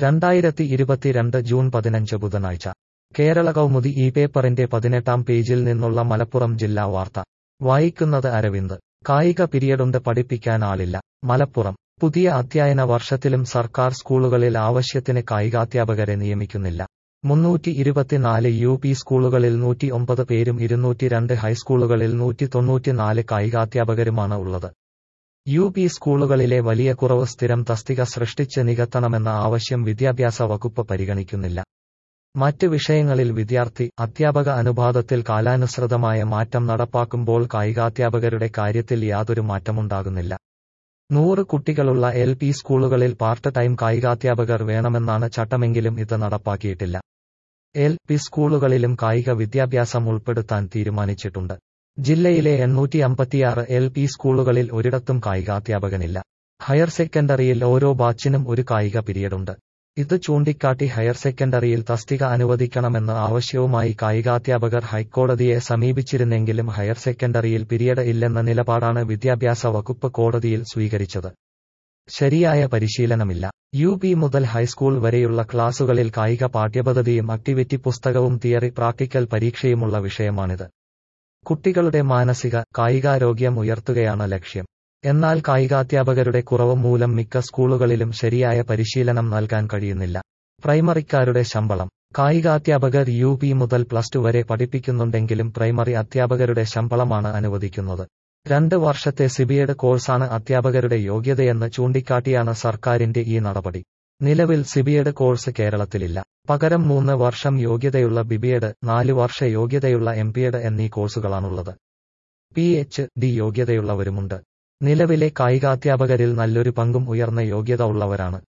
രണ്ടായിരത്തി ഇരുപത്തിരണ്ട് ജൂൺ പതിനഞ്ച് ബുധനാഴ്ച കേരള കൗമുദി ഈ പേപ്പറിന്റെ പതിനെട്ടാം പേജിൽ നിന്നുള്ള മലപ്പുറം ജില്ലാ വാർത്ത വായിക്കുന്നത് അരവിന്ദ് കായിക പിരിയഡുണ്ട് പഠിപ്പിക്കാൻ ആളില്ല മലപ്പുറം പുതിയ അധ്യയന വർഷത്തിലും സർക്കാർ സ്കൂളുകളിൽ ആവശ്യത്തിന് കായികാധ്യാപകരെ നിയമിക്കുന്നില്ല മുന്നൂറ്റി ഇരുപത്തിനാല് യു പി സ്കൂളുകളിൽ നൂറ്റി ഒമ്പത് പേരും ഇരുന്നൂറ്റി രണ്ട് ഹൈസ്കൂളുകളിൽ നൂറ്റി തൊണ്ണൂറ്റിനാല് കായികാധ്യാപകരുമാണ് ഉള്ളത് യു പി സ്കൂളുകളിലെ വലിയ കുറവ് സ്ഥിരം തസ്തിക സൃഷ്ടിച്ച് നികത്തണമെന്ന ആവശ്യം വിദ്യാഭ്യാസ വകുപ്പ് പരിഗണിക്കുന്നില്ല മറ്റ് വിഷയങ്ങളിൽ വിദ്യാർത്ഥി അധ്യാപക അനുപാതത്തിൽ കാലാനുസൃതമായ മാറ്റം നടപ്പാക്കുമ്പോൾ കായികാധ്യാപകരുടെ കാര്യത്തിൽ യാതൊരു മാറ്റമുണ്ടാകുന്നില്ല നൂറ് കുട്ടികളുള്ള എൽ പി സ്കൂളുകളിൽ പാർട്ട് ടൈം കായികാധ്യാപകർ വേണമെന്നാണ് ചട്ടമെങ്കിലും ഇത് നടപ്പാക്കിയിട്ടില്ല എൽ പി സ്കൂളുകളിലും കായിക വിദ്യാഭ്യാസം ഉൾപ്പെടുത്താൻ തീരുമാനിച്ചിട്ടുണ്ട് ജില്ലയിലെ എണ്ണൂറ്റി അമ്പത്തിയാറ് എൽ പി സ്കൂളുകളിൽ ഒരിടത്തും കായികാധ്യാപകനില്ല ഹയർ സെക്കൻഡറിയിൽ ഓരോ ബാച്ചിനും ഒരു കായിക പിരിയഡുണ്ട് ഇത് ചൂണ്ടിക്കാട്ടി ഹയർ സെക്കൻഡറിയിൽ തസ്തിക അനുവദിക്കണമെന്ന ആവശ്യവുമായി കായികാധ്യാപകർ ഹൈക്കോടതിയെ സമീപിച്ചിരുന്നെങ്കിലും ഹയർ സെക്കൻഡറിയിൽ പിരിയഡ് ഇല്ലെന്ന നിലപാടാണ് വിദ്യാഭ്യാസ വകുപ്പ് കോടതിയിൽ സ്വീകരിച്ചത് ശരിയായ പരിശീലനമില്ല യു പി മുതൽ ഹൈസ്കൂൾ വരെയുള്ള ക്ലാസുകളിൽ കായിക പാഠ്യപദ്ധതിയും ആക്ടിവിറ്റി പുസ്തകവും തിയറി പ്രാക്ടിക്കൽ പരീക്ഷയുമുള്ള വിഷയമാണിത് കുട്ടികളുടെ മാനസിക കായികാരോഗ്യം ഉയർത്തുകയാണ് ലക്ഷ്യം എന്നാൽ കായികാധ്യാപകരുടെ കുറവ് മൂലം മിക്ക സ്കൂളുകളിലും ശരിയായ പരിശീലനം നൽകാൻ കഴിയുന്നില്ല പ്രൈമറിക്കാരുടെ ശമ്പളം കായികാധ്യാപകർ യു പി മുതൽ പ്ലസ് ടു വരെ പഠിപ്പിക്കുന്നുണ്ടെങ്കിലും പ്രൈമറി അധ്യാപകരുടെ ശമ്പളമാണ് അനുവദിക്കുന്നത് രണ്ട് വർഷത്തെ സിബിഎഡ് കോഴ്സാണ് അധ്യാപകരുടെ യോഗ്യതയെന്ന് ചൂണ്ടിക്കാട്ടിയാണ് സർക്കാരിന്റെ ഈ നടപടി നിലവിൽ സിബിഎഡ് കോഴ്സ് കേരളത്തിലില്ല പകരം മൂന്ന് വർഷം യോഗ്യതയുള്ള ബിബിഎഡ് നാല് വർഷ യോഗ്യതയുള്ള എംപിഎഡ് എന്നീ കോഴ്സുകളാണുള്ളത് പി എച്ച് ഡി യോഗ്യതയുള്ളവരുമുണ്ട് നിലവിലെ കായികാധ്യാപകരിൽ നല്ലൊരു പങ്കും ഉയർന്ന യോഗ്യത ഉള്ളവരാണ്